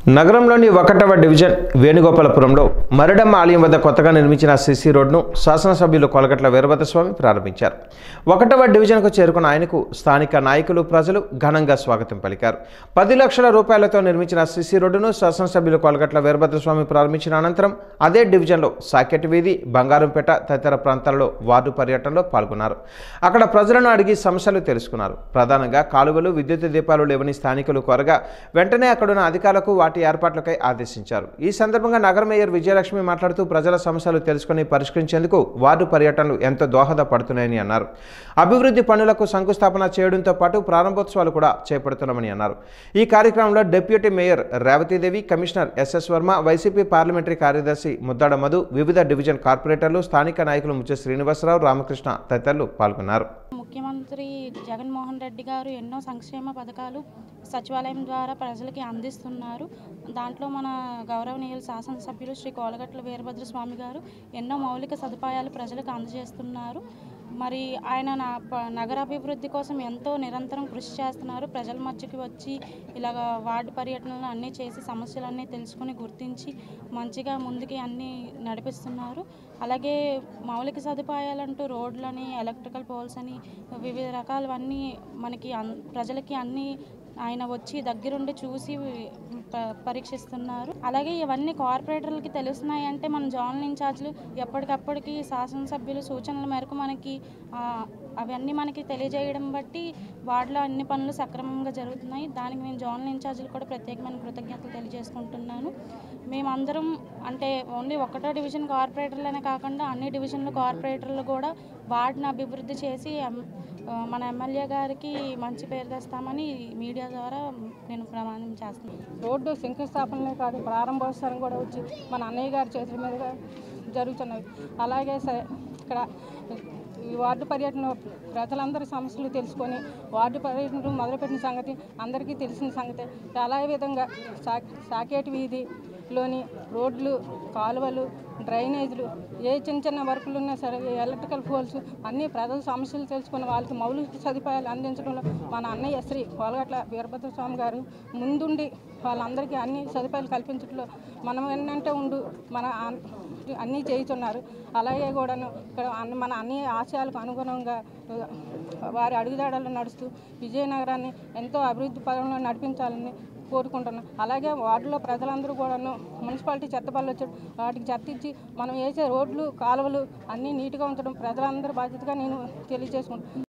నగరంలోని ఒకటవ డివిజన్ వేణుగోపాలపురంలో మరడమ్మ ఆలయం వద్ద కొత్తగా నిర్మించిన సిసి రోడ్ను శాసనసభ్యులు కొలగట్ల వీరభద్రస్వామి ప్రారంభించారు ఒకటవ డివిజన్కు చేరుకున్న ఆయనకు స్థానిక నాయకులు ప్రజలు ఘనంగా స్వాగతం పలికారు పది లక్షల రూపాయలతో నిర్మించిన సిసి రోడ్డును శాసనసభ్యులు కొలగట్ల వీరభద్రస్వామి ప్రారంభించిన అనంతరం అదే డివిజన్లో సాకెట్ వీధి బంగారంపేట తదితర ప్రాంతాల్లో వార్డు పర్యటనలో పాల్గొన్నారు అక్కడ ప్రజలను అడిగి సమస్యలు తెలుసుకున్నారు ప్రధానంగా కాలువలు విద్యుత్ దీపాలు లేవని స్థానికులు కోరగా వెంటనే అక్కడున్న అధికారులకు వాటి ఏర్పాట్లకై ఆదేశించారు ఈ సందర్భంగా నగర మేయర్ విజయలక్ష్మి మాట్లాడుతూ ప్రజల సమస్యలు తెలుసుకుని పరిష్కరించేందుకు వార్డు పర్యటనలు ఎంతో దోహదపడుతున్నాయని అన్నారు అభివృద్ధి పనులకు శంకుస్థాపన చేయడంతో పాటు ప్రారంభోత్సవాలు కూడా చేపడుతున్నామని అన్నారు ఈ కార్యక్రమంలో deputy mayor Revathi Devi commissioner SS Varma YCP parliamentary కార్యదర్శి ముద్దాడ మధు వివిధ డివిజన్ కార్పొరేటర్లు స్థానిక నాయకులు ముచ్చ శ్రీనివాసరావు రామకృష్ణ తదితరులు పాల్గొన్నారు ముఖ్యమంత్రి జగన్మోహన్ రెడ్డి గారు ఎన్నో సంక్షేమ పథకాలు సచివాలయం ద్వారా ప్రజలకి అందిస్తున్నారు దాంట్లో మన గౌరవనీయులు శాసనసభ్యులు శ్రీ కోలగట్ల వీరభద్ర స్వామి గారు ఎన్నో మౌలిక సదుపాయాలు ప్రజలకు అందజేస్తున్నారు మరి ఆయన నా ప- నగరాభివృద్ధి కోసం ఎంతో నిరంతరం కృషి చేస్తున్నారు ప్రజల మధ్యకి వచ్చి ఇలాగ వార్డు పర్యటనలు అన్నీ చేసి సమస్యలన్నీ తెలుసుకుని గుర్తించి మంచిగా ముందుకి అన్నీ నడిపిస్తున్నారు అలాగే మౌలిక సదుపాయాలంటూ రోడ్లని ఎలక్ట్రికల్ పోల్స్ అని వివిధ రకాలవన్నీ మనకి అన్ ప్రజలకి అన్నీ ఆయన వచ్చి దగ్గరుండి చూసి ప- పరీక్షిస్తున్నారు అలాగే ఇవన్నీ కార్పొరేటర్లకి తెలుస్తున్నాయి అంటే మన జోనల్ ఇన్ఛార్జ్లు ఎప్పటికప్పటికి శాసనసభ్యులు సూచనల మేరకు మనకి ఆ, అవన్నీ మనకి తెలియజేయడం బట్టి వార్డులో అన్ని పనులు సక్రమంగా జరుగుతున్నాయి దానికి నేను జోనల్ ఇన్ఛార్జీలు కూడా ప్రత్యేకమైన కృతజ్ఞతలు తెలియజేసుకుంటున్నాను మేమందరం అంటే ఓన్లీ ఒకటో డివిజన్ కార్పొరేటర్లనే కాకుండా అన్ని డివిజన్ల కార్పొరేటర్లు కూడా వార్డుని అభివృద్ధి చేసి ఎం- ఆ, మన ఎమ్మెల్యే గారికి మంచి పేరు తెస్తామని మీడియా ద్వారా నేను ప్రమాణం చేస్తున్నాను రోడ్డు శంకుస్థాపనలే కాదు ప్రారంభోత్సవం కూడా వచ్చి మన అన్నయ్య గారి చేతుల మీదుగా జరుగుతున్నవి అలాగే స- ఇక్కడ ఈ వార్డు పర్యటన ప్రజలందరి సమస్యలు తెలుసుకొని వార్డు పర్యటన మొదలుపెట్టిన సంగతి అందరికీ తెలిసిన సంగతి చాలా విధంగా సా సాకేటి వీధిలోని రోడ్లు కాలువలు డ్రైనేజీలు ఏ చిన్న చిన్న వర్కులు ఉన్నా సరే ఈ ఎలక్ట్రికల్ పోల్స్ అన్ని ప్రజల సమస్యలు తెలుసుకుని వాళ్ళకి మౌలిక సదుపాయాలు అందించడంలో మన అన్నయ్య శ్రీ కోలగట్ల వీరభద్ర స్వామి గారు ముందుండి వాళ్ళందరికీ అన్ని సదుపాయాలు కల్పించడంలో మనం ఏంటంటే ఉండు మన అన్- అన్నీ చేయుతున్నారు అలాగే కూడాను ఇక్కడ అన్ని- మన అన్ని ఆశయాలకు అనుగుణంగా ఆ, వారి అడుగుదాడలు నడుస్తూ విజయనగరాన్ని ఎంతో అభివృద్ధి పదంలో నడిపించాలని కోరుకుంటున్నాం అలాగే వార్డులో ప్రజలందరూ కూడాను మున్సిపాలిటీ చెత్త పనులు వచ్చి వాటికి చెత్త ఇచ్చి మనం వేసే రోడ్లు కాలువలు అన్నీ నీట్గా ఉంచడం ప్రజలందరి బాధ్యతగా నేను తెలియజేసుకుంటాను